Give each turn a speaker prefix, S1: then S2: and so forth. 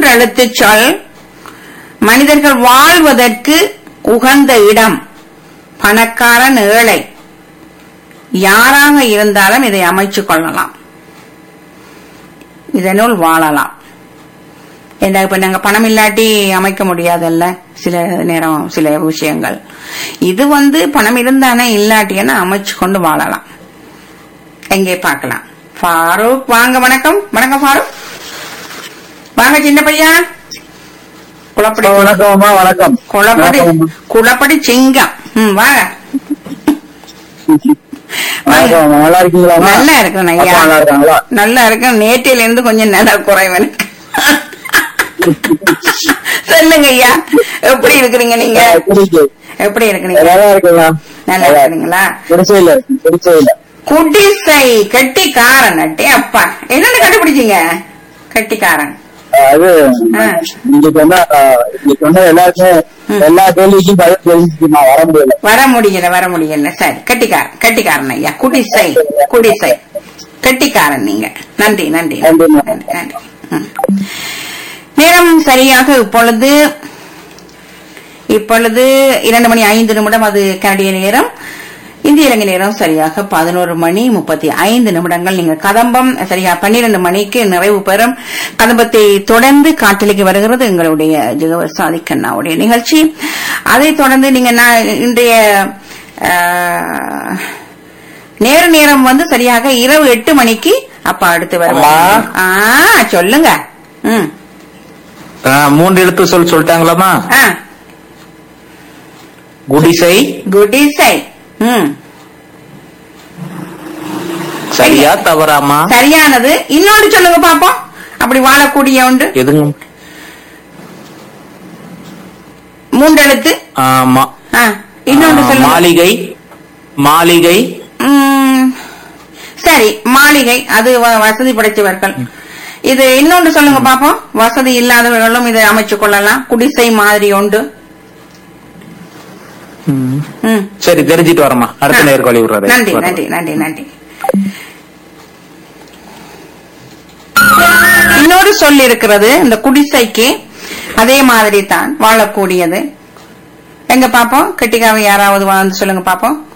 S1: மூன்றெழுத்து சொல் மனிதர்கள் வாழ்வதற்கு உகந்த இடம் பணக்காரன் ஏழை யாராக இருந்தாலும் இதை அமைச்சுக் கொள்ளலாம் இதனுள் வாழலாம் ஏன்னா இப்ப நாங்க பணம் இல்லாட்டி அமைக்க முடியாதுல்ல சில நேரம் சில விஷயங்கள் இது வந்து பணம் இருந்தானே இல்லாட்டியான அமைச்சு கொண்டு வாழலாம் எங்கே பார்க்கலாம் ஃபாரூக் வாங்க வணக்கம் வணக்கம் ஃபாரூக் வாங்க சின்ன பையா குளப்படி
S2: வணக்கம் அம்மா வணக்கம்
S1: குளப்படி
S2: வணக்கம்.
S1: குளப்படி சிங்கம் ம் வாங்க வாங்க.
S2: வணக்கம் அம்மா. நல்லா இருக்கீங்களா அம்மா?
S1: நல்லா இருக்கேன் ஐயா
S2: அப்பா நல்லா இருக்காங்களா
S1: நல்லா இருக்கேன் நேற்றில இருந்து கொஞ்சம் நல்லா குறைவன் சொல்லுங்க ஐயா எப்படி இருக்கிறீங்க நீங்க
S2: குடிக்கு.
S1: எப்படி இருக்கிறீங்க
S2: நல்லா இருக்குங்களா
S1: நல்லா இருக்கிறீங்களா
S2: குடிசையில குடிசையில
S1: குடிசை கெட்டிக்காரன் அட்டே அப்பா என்னன்னு கண்டுபிடிச்சீங்க கெட்டிக்காரன்
S2: அது
S1: ஆ.
S2: நீங்க சொன்ன நீங்க சொன்ன எல்லாருமே
S1: ம்.
S2: எல்லா கேள்விக்கும் பதில் தெரிஞ்சுட்டு நான் வர முடியல
S1: வர முடியல வர முடியல சரி கெட்டிக்காரன் கெட்டிக்காரன் ஐயா குடிசை குடிசை கெட்டிக்காரன் நீங்க நன்றி நன்றி
S2: நன்றி,
S1: நன்றி
S2: நன்றி.
S1: நன்றி ம். நேரம் சரியாக இப்பொழுது இப்பொழுது இரண்டு மணி ஐந்து நிமிடம் அது கனடிய நேரம் இந்திய இலங்கை நேரம் சரியாக பதினோரு மணி முப்பத்தி ஐந்து நிமிடங்கள் நீங்க கதம்பம் சரியா பன்னிரண்டு மணிக்கு நிறைவு பெறும் கதம்பத்தை தொடர்ந்து காட்டலிக்கு வருகிறது எங்களுடைய ஜெகவர் சாதிக்கண்ணாவுடைய நிகழ்ச்சி அதைத் தொடர்ந்து நீங்க நான் இன்றைய ஆஹ், நேர நேரம் வந்து சரியாக இரவு எட்டு மணிக்கு அப்ப அடுத்து வருவாங்க
S3: அம்மா.
S1: ஆ சொல்லுங்க ம்
S3: ஆ, மூன்று எழுத்து சொல் சொல்லிட்டாங்களாமா
S1: ஆ
S3: குடிசை
S1: குடிசை ம்
S3: சரியா தவறாமா
S1: சரியானது இன்னொன்று சொல்லுங்க பாப்போம் அப்படி வாழக்கூடிய உண்டு
S3: எதுங்க
S1: மூன்றெழுத்து
S3: ஆமா
S1: ஆ, இன்னொன்று
S3: ஆ,
S1: சொல்லுங்க
S3: மாளிகை மாளிகை
S1: ம், சரி மாளிகை அது வ- வசதி படைத்தவர்கள் இது இன்னொன்று சொல்லுங்க பாப்போம் வசதி இல்லாதவர்களும் இதை அமைச்சுக் கொள்ளலாம் குடிசை மாதிரி உண்டு
S3: ம்.
S1: ம்.
S3: சரி தெரிஞ்சிட்டு வரமா அடுத்த
S1: ஆ.
S3: நேருக்கு வழி விடுறாரு
S1: நன்றி நன்றி நன்றி நன்றி இன்னொரு சொல் இருக்கிறது இந்த குடிசைக்கு அதே மாதிரி தான் வாழக்கூடியது எங்க பாப்போம் கெட்டிக்காவை யாராவது வந்து சொல்லுங்க பாப்போம்